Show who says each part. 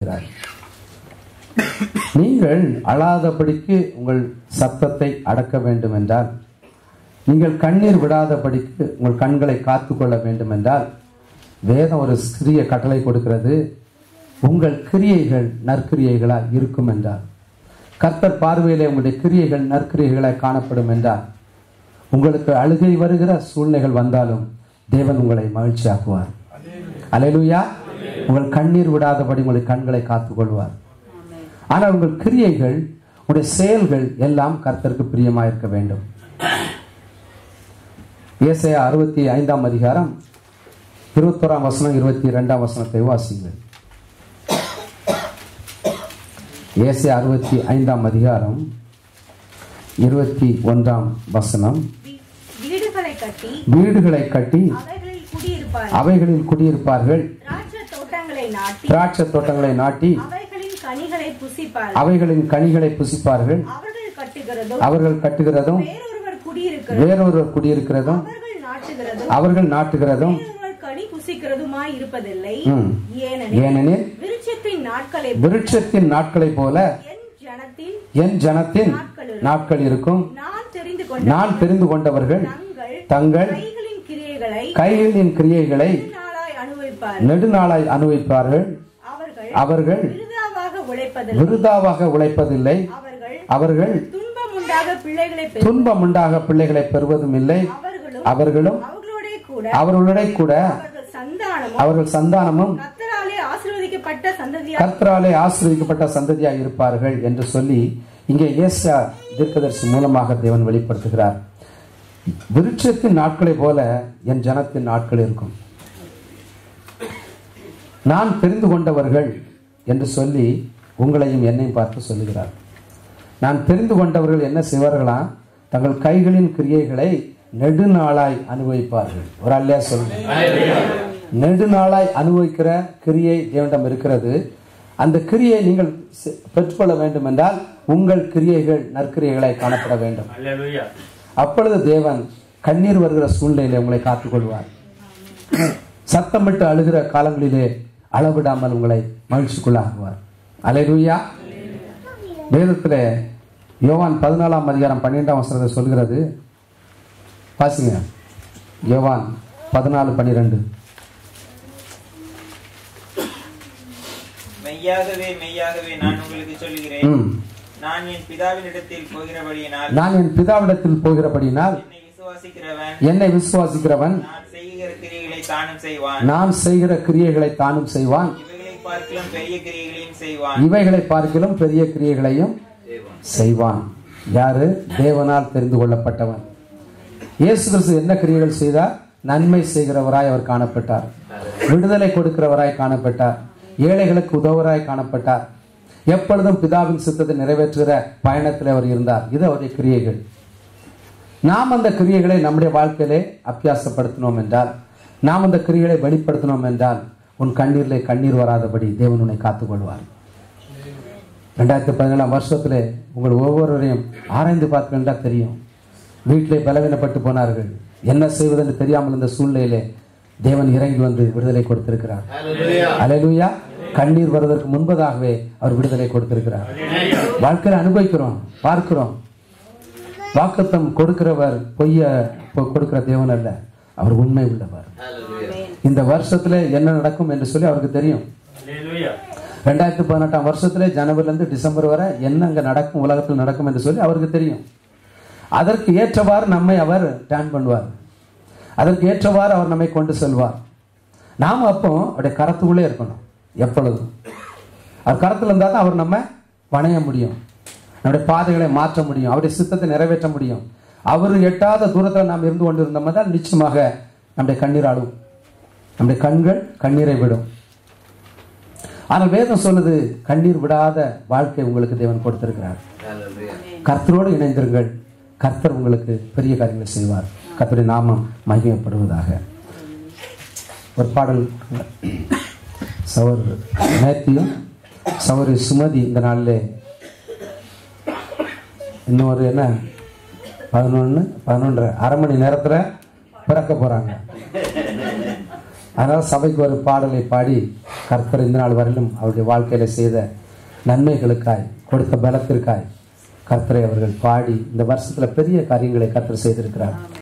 Speaker 1: சொல்லுகிறார் நீங்கள் அழாதபடிக்கு உங்கள் சத்தத்தை அடக்க வேண்டும் என்றால் நீங்கள் கண்ணீர் விடாதபடிக்கு உங்கள் கண்களை காத்துக்கொள்ள வேண்டும் என்றால் வேதம் ஒரு சிறிய கட்டளை கொடுக்கிறது உங்கள் கிரியைகள் நற்கிரியைகளாய் இருக்கும் என்றால் கர்த்தர் பார்வையிலே உங்களுடைய கிரியைகள் நற்கிரியைகளாய் காணப்படும் என்றால் உங்களுக்கு அழுகை வருகிற சூழ்நிலைகள் வந்தாலும் தேவன் உங்களை மகிழ்ச்சியாக்குவார் அலையலுயா உங்கள் கண்ணீர் விடாதபடி உங்களுடைய கண்களை காத்துக்கொள்வார் ஆனால் உங்கள் கிரியைகள் உங்களுடைய செயல்கள் எல்லாம் கர்த்தருக்கு பிரியமாக இருக்க வேண்டும் ஏசையா அறுபத்தி ஐந்தாம் அதிகாரம் இருபத்தோராம் வசனம் இருபத்தி ரெண்டாம் வசனத்தை வாசிங்கள் ஏசையா அறுபத்தி ஐந்தாம் அதிகாரம் இருபத்தி ஒன்றாம் வசனம்
Speaker 2: வீ- வீடுகளை கட்டி
Speaker 1: வீடுகளை கட்டி
Speaker 2: அவைகளில் குடியிருப்பார்
Speaker 1: அவைகளில் குடியிருப்பார்கள்
Speaker 2: திராட்சை தோட்டங்களை நாட்டி
Speaker 1: திராட்சை தோட்டங்களை நாட்டி
Speaker 2: அவைகளின் கனிகளை புசிப்பார்
Speaker 1: அவைகளின் கனிகளை புசிப்பார்கள்
Speaker 2: அவர்கள் கட்டுகிறதும்
Speaker 1: அவர்கள் கட்டுகிறதும்
Speaker 2: வேறொருவர் குடியிருக்கிறதும்
Speaker 1: வேறொருவர் குடியிருக்கிறதும்
Speaker 2: அவர்கள் நாட்டுகிறதும்
Speaker 1: அவர்கள் நாட்டுகிறதும்
Speaker 2: வேறொருவர் கனி புசிக்கிறதுமாய் இருப்பதில்லை
Speaker 1: ம்.
Speaker 2: ஏனெனில்
Speaker 1: ஏனெனில்
Speaker 2: விருட்சத்தின் நாட்களை
Speaker 1: விருட்சத்தின் நாட்களைப் போல
Speaker 2: என் ஜனத்தின்
Speaker 1: என் ஜனத்தின்
Speaker 2: நாட்கள்
Speaker 1: நாட்கள் இருக்கும்
Speaker 2: நான் தெரிந்து கொண்ட
Speaker 1: நான் தெரிந்து கொண்டவர்கள்
Speaker 2: தங்கள்
Speaker 1: தங்கள்
Speaker 2: கைகளின் கிரியைகளை
Speaker 1: கைகளின் கிரியைகளை
Speaker 2: நாளாய் அனுபவிப்பார்
Speaker 1: நெடுநாளாய் அனுபவிப்பார்கள்
Speaker 2: அவர்கள்
Speaker 1: அவர்கள்
Speaker 2: விருதாவாக உழைப்பதில்லை
Speaker 1: விருதாவாக உழைப்பதில்லை
Speaker 2: அவர்கள்
Speaker 1: அவர்கள்
Speaker 2: துன்பம் உண்டாக பிள்ளைகளை பெறு
Speaker 1: துன்பம் உண்டாக பிள்ளைகளை பெறுவதும் இல்லை
Speaker 2: அவர்களும்
Speaker 1: அவர்களும்
Speaker 2: அவர்களோட கூட
Speaker 1: அவர்களுடைய கூட
Speaker 2: அவர்கள் சந்தானமும்
Speaker 1: அவர்கள் சந்தானமும்
Speaker 2: கத்தராலே ஆசீர்வதிக்கப்பட்ட சந்ததியா
Speaker 1: கர்த்தராலே ஆசீர்வதிக்கப்பட்ட சந்ததியாக இருப்பார்கள் என்று சொல்லி இங்கே ஏசா தீர்க்கதரிசி மூலமாக தேவன் வெளிப்படுத்துகிறார் விருட்சத்தின் நாட்களை போல என் ஜனத்தின் நாட்கள் இருக்கும் நான் தெரிந்து கொண்டவர்கள் என்று சொல்லி உங்களையும் என்னையும் பார்த்து சொல்லுகிறார் நான் தெரிந்து கொண்டவர்கள் என்ன செய்வார்களாம் தங்கள் கைகளின் கிரியைகளை நெடுநாளாய் அனுபவிப்பார்கள் ஒரு அல்லையா சொல்லுங்க நெடுநாளாய் அனுபவிக்கிற கிரியை தேவனிடம் இருக்கிறது அந்த கிரியை நீங்கள் செ- பெற்றுக்கொள்ள வேண்டும் என்றால் உங்கள் கிரியைகள் நற்கிரியைகளாய் காணப்பட வேண்டும்
Speaker 3: அல்லேலூயா
Speaker 1: அப்பொழுது தேவன் கண்ணீர் வருகிற சூழ்நிலையிலே உங்களை காத்துக்கொள்வார் சத்தமிட்டு அழுகிற காலங்களிலே அளவிடாமல் உங்களை மகிழ்ச்சிக்குள்ளாகுவார் அலைருயா வேதத்தில் யோவான் பதினாலாம் அதிகாரம் பன்னிரெண்டாம் வசனத்தை சொல்கிறது பாசிங்க யோவான் பதினாலு பன்னிரெண்டு
Speaker 4: மெய்யாகவே மெய்யாகவே நான் உங்களுக்கு சொல்கிறேன்
Speaker 1: ம்
Speaker 4: நான் என் பிதாவினிடத்தில் போகிறபடியினால்
Speaker 1: நான் என் பிதாவிடத்தில் போகிறபடியினால்
Speaker 4: என்னை விசுவாசிக்கிறவன்
Speaker 1: என்னை விசுவாசிக்கிறவன்
Speaker 4: நான் செய்கிற கிரியைகளை தானும் செய்வான்
Speaker 1: நான் செய்கிற கிரியைகளை தானும் செய்வான்
Speaker 4: இவைகளை பார்க்கலாம் பெரிய கிரியைகளையும் செய்வான்
Speaker 1: இவைகளை பார்க்கிலும் பெரிய கிரியைகளையும் செய்வான் யாரு தேவனால் தெரிந்து கொள்ளப்பட்டவன் இயேசு கிறிஸ்து என்ன கிரியைகள் செய்தார் நன்மை செய்கிறவராய் அவர் காணப்பட்டார் விடுதலை கொடுக்கிறவராய் காணப்பட்டார் ஏழைகளுக்கு உதவுவராய் காணப்பட்டார் எப்பொழுதும் பிதாவின் சித்தத்தை நிறைவேற்றுகிற பயணத்தில் அவர் இருந்தார் இது அவருடைய கிரியைகள் நாம் அந்த கிரியைகளை நம்முடைய வாழ்க்கையிலே அபியாசப்படுத்தினோம் என்றால் நாம் அந்த கிரியைகளை வெளிப்படுத்தினோம் என்றால் உன் கண்ணீரிலே கண்ணீர் வராதபடி தேவன் உன்னை காத்துக்கொள்வார் ரெண்டாயிரத்தி பதினேழாம் வருஷத்திலே உங்கள் ஒவ்வொருவரையும் ஆராய்ந்து பார்த்தீங்கன்னா தெரியும் வீட்டிலே பலவீனப்பட்டு போனார்கள் என்ன செய்வதென்று தெரியாமல் இருந்த சூழ்நிலையிலே தேவன் இறங்கி வந்து விடுதலை கொடுத்திருக்கிறார் அலையலூயா கண்ணீர் வருவதற்கு முன்பதாகவே அவர் விடுதலை கொடுத்திருக்கிறார் வாழ்க்கையில் அனுபவிக்கிறோம் பார்க்கிறோம் வாக்குத்தம் கொடுக்கிறவர் பொய்ய பொ- கொடுக்கிற தேவன் அல்ல அவர் உண்மை உள்ளவர் இந்த வருஷத்துல என்ன நடக்கும் என்று சொல்லி அவருக்கு தெரியும்
Speaker 3: அல்லேலூயா
Speaker 1: ரெண்டாயிரத்தி பதினெட்டாம் வருஷத்துல ஜனவரில இருந்து டிசம்பர் வரை என்ன அங்க நடக்கும் உலகத்தில் நடக்கும் என்று சொல்லி அவருக்கு தெரியும் அதற்கு ஏற்றவாறு நம்மை அவர் டேன் பண்ணுவார் அதற்கு ஏற்றவாறு அவர் நம்மை கொண்டு செல்வார் நாம் அப்போ அவருடைய கரத்துக்குள்ளே இருக்கணும் எப்பொழுதும் அவர் கரத்தில் இருந்தால் தான் அவர் நம்ம வணைய முடியும் நம்முடைய பாதைகளை மாற்ற முடியும் அவருடைய சித்தத்தை நிறைவேற்ற முடியும் அவர் எட்டாத தூரத்தில் நாம் இருந்து கொண்டு இருந்தோம் தான் நிச்சயமாக நம்முடைய கண்ணீர் அழுவும் நம்முடைய கண்கள் கண்ணீரை விடும் ஆனால் வேதம் சொல்லுது கண்ணீர் விடாத வாழ்க்கை உங்களுக்கு தேவன் கொடுத்திருக்கிறார் கர்த்தரோடு இணைந்திருங்கள் கர்த்தர் உங்களுக்கு பெரிய காரியங்களை செய்வார் கர்த்தருடைய நாமம் மகிமைப்படுவதாக ஒரு பாடல் சவர் மேத்யூ சவரி சுமதி இந்த நாளிலே இன்னொரு என்ன பதினொன்று பதினொன்றரை அரை மணி நேரத்தில் பிறக்க போகிறாங்க அதனால் சபைக்கு ஒரு பாடலை பாடி கர்த்தர் இந்த நாள் வரையிலும் அவருடைய வாழ்க்கையில செய்த நன்மைகளுக்காய் கொடுத்த பலத்திற்காய் கர்த்தரை அவர்கள் பாடி இந்த வருஷத்துல பெரிய காரியங்களை கர்த்தர் செய்திருக்கிறார்